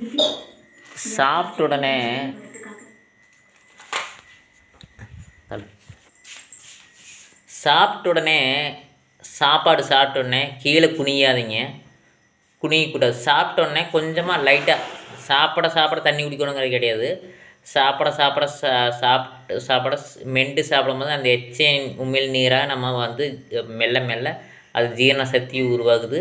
சாப்பிட்ட உடனே சாப்பிட்ட உடனே சாப்பாடு சாப்பிட்ட உடனே கீழே குனியாதீங்க குனியக்கூடாது சாப்பிட்ட உடனே கொஞ்சமாக லைட்டாக சாப்பிட சாப்பிட தண்ணி குடிக்கணுங்கிறது கிடையாது சாப்பிட சாப்பிட சா சாப்பிட்டு சாப்பிட ஸ்- மென்று சாப்பிடும்போது அந்த எச்சை உமிழ் நீராக நம்ம வந்து மெல்ல மெல்ல அது ஜீரண சக்தி உருவாகுது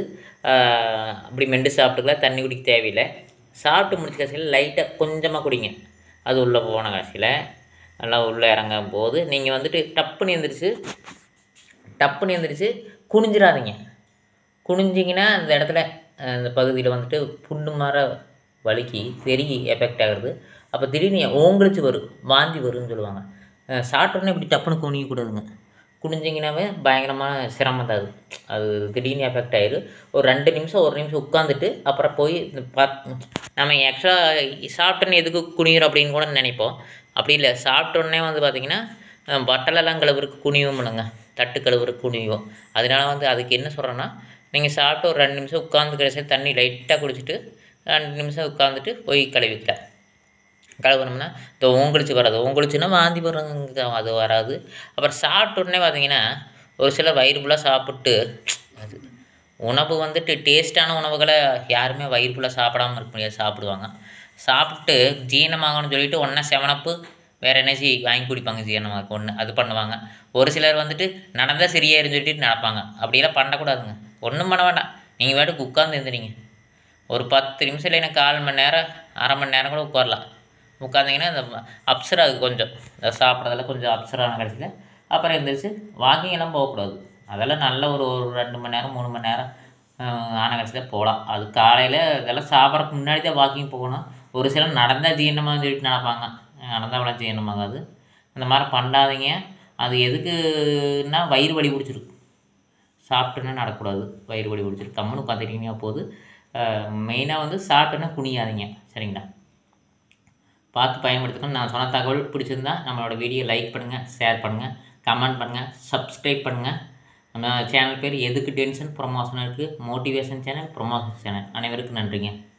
ஆஹ் அப்படி மென்று சாப்பிட்டுக்கலாம் தண்ணி குடிக்க தேவையில்லை சாப்பிட்டு முடிச்ச கடைசியில் லைட்டாக கொஞ்சமாக குடிங்க அது உள்ளே போன கடைசியில் நல்லா உள்ளே இறங்கும் போது நீங்கள் வந்துட்டு டப்புன்னு எந்திரிச்சு டப்புன்னு எந்திரிச்சு குனிஞ்சிடாதீங்க குனிஞ்சிங்கன்னா அந்த இடத்துல அஹ், அந்த பகுதியில் வந்துட்டு புண்ணு மாற வலிக்கு தெரிய எஃபெக்ட் ஆகுறது அப்போ திடீர்னு ஓங்கலிச்சு வரும் வாந்தி வரும்னு சொல்லுவாங்க அஹ், சாப்பிட்ட உடனே இப்படி டப்புன்னு குனியக்கூடாதுங்க குனிஞ்சிங்கனாவே பயங்கரமான சிரமம் தான் அது அது திடீர்னு எஃபெக்ட் ஆயிரு ஒரு ரெண்டு நிமிஷம் ஒரு நிமிஷம் உட்காந்துட்டு அப்புறம் போய் இந்த பத் நம்ம ஆக்சுவலாக சாப்பிட்டோன்னே எதுக்கு குனிகிறோம் அப்படின்னு கூட நினைப்போம் அப்படி இல்லை சாப்பிட்ட உடனே வந்து பார்த்திங்கன்னா அஹ், பட்டலெல்லாம் கழுவுறதுக்கு குனிவும் பண்ணுங்க தட்டு கழுவுறதுக்கு குனிவும் அதனால வந்து அதுக்கு என்ன சொல்கிறேன்னா நீங்கள் சாப்பிட்டு ஒரு ரெண்டு நிமிஷம் உட்காந்து கடைசி தண்ணி லைட்டாக குடிச்சிட்டு ரெண்டு நிமிஷம் உட்காந்துட்டு போய் கழுவிக்கலாம் கழுவுனோம்னா இந்த ஓங்கலிச்சு வராது ஓங்கலிச்சுன்னா வாந்தி வர்றதுங்க அது வராது அப்புறம் சாப்பிட்ட உடனே பார்த்தீங்கன்னா ஒரு சிலர் வயிறு ஃபுல்லாக சாப்பிட்டு அது உணவு வந்துட்டு டேஸ்டான உணவுகளை யாருமே வயிறு ஃபுல்லாக சாப்பிடாம இருக்க முடியாது சாப்பிடுவாங்க சாப்பிட்டு ஜீரணமாகணும்னு சொல்லிட்டு ஒன்றா செவனப்பு வேறு எனர்ஜி வாங்கி குடிப்பாங்க ஜீரணமாக ஒன்று அது பண்ணுவாங்க ஒரு சிலர் வந்துட்டு நடந்தால் சரியாயிருன்னு சொல்லிட்டு நடப்பாங்க அப்படியெல்லாம் பண்ணக்கூடாதுங்க ஒன்றும் பண்ண வேண்டாம் நீங்கள் வாட்டுக்கு உட்காந்து எழுந்திரிங்க ஒரு பத்து நிமிஷம் இல்லைன்னா கால் மணி நேரம் அரை மணி நேரம் கூட உட்காரலாம் உட்காந்திங்கன்னா இந்த அப்சரா கொஞ்சம் இந்த சாப்பிட்றதெல்லாம் கொஞ்சம் அப்சரான கடைசியில் அப்புறம் எழுந்திரிச்சு வாக்கிங் எல்லாம் போகக்கூடாது அதெல்லாம் நல்ல ஒரு ஒரு ரெண்டு மணி நேரம் மூணு மணி நேரம் ஆஹ், ஆன கடைசியில் போகலாம் அது காலையில் இதெல்லாம் சாப்பிட்றதுக்கு முன்னாடி தான் வாக்கிங் போகணும் ஒரு சிலர் நடந்தால் ஜீரணமாக சொல்லிட்டு நடப்பாங்க நடந்தால் அவ்வளோ ஜீரணமாகாது அந்த மாதிரி பண்ணாதீங்க அது எதுக்குன்னா வயிறு வலி பிடிச்சிருக்கு சாப்பிட்டுன்னா நடக்கூடாது வயிறு வலி பிடிச்சிருக்கு கம்முன்னு உட்காந்துட்டீங்கன்னா போது மெயினாக வந்து சாப்பிட்டுன்னா குனியாதீங்க சரிங்களா பார்த்து பயன்படுத்துக்கணும் நான் சொன்ன தகவல் பிடிச்சிருந்தா நம்மளோட வீடியோ லைக் பண்ணுங்கள் ஷேர் பண்ணுங்கள் கமெண்ட் பண்ணுங்கள் சப்ஸ்கிரைப் பண்ணுங்கள் நம்ம சேனல் பேர் எதுக்கு டென்ஷன் ப்ரொமோஷன் இருக்குது மோட்டிவேஷன் சேனல் ப்ரொமோஷன் சேனல் அனைவருக்கும் நன்றிங்க